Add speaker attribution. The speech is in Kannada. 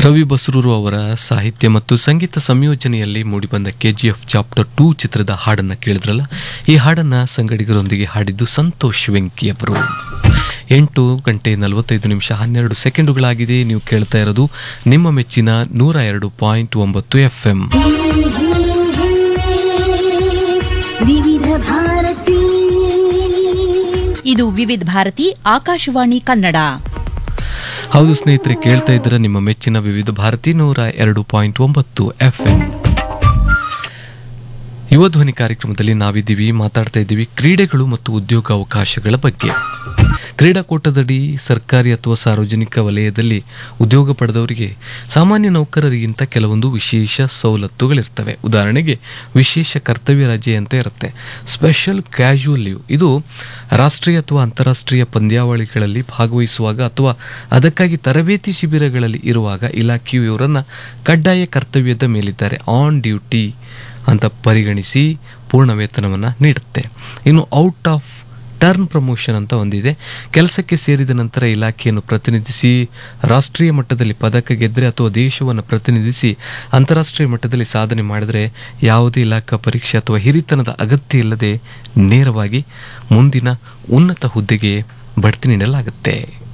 Speaker 1: ರವಿ ಬಸ್ರೂರು ಅವರ ಸಾಹಿತ್ಯ ಮತ್ತು ಸಂಗೀತ ಸಂಯೋಜನೆಯಲ್ಲಿ ಮೂಡಿಬಂದ ಕೆಜಿಎಫ್ ಚಾಪ್ಟರ್ ಟೂ ಚಿತ್ರದ ಹಾಡನ್ನ ಕೇಳಿದ್ರಲ್ಲ ಈ ಹಾಡನ್ನ ಸಂಗಡಿಗರೊಂದಿಗೆ ಹಾಡಿದ್ದು ಸಂತೋಷ್ ವೆಂಕಿ ಅವರು ಎಂಟು ಗಂಟೆ ನಲವತ್ತೈದು ನಿಮಿಷ ಹನ್ನೆರಡು ಸೆಕೆಂಡುಗಳಾಗಿದೆ ನೀವು ಕೇಳ್ತಾ ಇರೋದು ನಿಮ್ಮ ಮೆಚ್ಚಿನ ನೂರ ಎರಡು ಪಾಯಿಂಟ್ ಒಂಬತ್ತು ಎಫ್ ಎಂ
Speaker 2: ವಿವಿಧ ಭಾರತಿ
Speaker 3: ಇದು ವಿವಿಧ ಭಾರತಿ ಆಕಾಶವಾಣಿ ಕನ್ನಡ
Speaker 1: ಹೌದು ಸ್ನೇಹಿತರೆ ಕೇಳ್ತಾ ಇದ್ದೀರಾ ನಿಮ್ಮ ಮೆಚ್ಚಿನ ವಿವಿಧ ಭಾರತಿ ನೂರ ಎರಡು ಪಾಯಿಂಟ್ ಒಂಬತ್ತು ಎಫ್ ಎಂ ಯುವ ಧ್ವನಿ ಕಾರ್ಯಕ್ರಮದಲ್ಲಿ ನಾವಿದ್ದೀವಿ ಮಾತಾಡ್ತಾ ಇದ್ದೀವಿ ಕ್ರೀಡೆಗಳು ಮತ್ತು ಉದ್ಯೋಗ ಅವಕಾಶಗಳ ಬಗ್ಗೆ ಕ್ರೀಡಾಕೂಟದಡಿ ಸರ್ಕಾರಿ ಅಥವಾ ಸಾರ್ವಜನಿಕ ವಲಯದಲ್ಲಿ ಉದ್ಯೋಗ ಪಡೆದವರಿಗೆ ಸಾಮಾನ್ಯ ನೌಕರರಿಗಿಂತ ಕೆಲವೊಂದು ವಿಶೇಷ ಸವಲತ್ತುಗಳಿರ್ತವೆ ಉದಾಹರಣೆಗೆ ವಿಶೇಷ ಕರ್ತವ್ಯ ರಜೆ ಅಂತ ಇರುತ್ತೆ ಸ್ಪೆಷಲ್ ಕ್ಯಾಶುವಲ್ ಲೀವ್ ಇದು ರಾಷ್ಟ್ರೀಯ ಅಥವಾ ಅಂತಾರಾಷ್ಟ್ರೀಯ ಪಂದ್ಯಾವಳಿಗಳಲ್ಲಿ ಭಾಗವಹಿಸುವಾಗ ಅಥವಾ ಅದಕ್ಕಾಗಿ ತರಬೇತಿ ಶಿಬಿರಗಳಲ್ಲಿ ಇರುವಾಗ ಇಲಾಖೆಯು ಇವರನ್ನ ಕಡ್ಡಾಯ ಕರ್ತವ್ಯದ ಮೇಲಿದ್ದಾರೆ ಆನ್ ಡ್ಯೂಟಿ ಅಂತ ಪರಿಗಣಿಸಿ ಪೂರ್ಣ ವೇತನವನ್ನು ನೀಡುತ್ತೆ ಇನ್ನು ಔಟ್ ಆಫ್ ಟರ್ನ್ ಪ್ರಮೋಷನ್ ಅಂತ ಒಂದಿದೆ ಕೆಲಸಕ್ಕೆ ಸೇರಿದ ನಂತರ ಇಲಾಖೆಯನ್ನು ಪ್ರತಿನಿಧಿಸಿ ರಾಷ್ಟ್ರೀಯ ಮಟ್ಟದಲ್ಲಿ ಪದಕ ಗೆದ್ದರೆ ಅಥವಾ ದೇಶವನ್ನು ಪ್ರತಿನಿಧಿಸಿ ಅಂತಾರಾಷ್ಟ್ರೀಯ ಮಟ್ಟದಲ್ಲಿ ಸಾಧನೆ ಮಾಡಿದರೆ ಯಾವುದೇ ಇಲಾಖಾ ಪರೀಕ್ಷೆ ಅಥವಾ ಹಿರಿತನದ ಅಗತ್ಯ ಇಲ್ಲದೆ ನೇರವಾಗಿ ಮುಂದಿನ ಉನ್ನತ ಹುದ್ದೆಗೆ ಬಡ್ತಿ ನೀಡಲಾಗುತ್ತೆ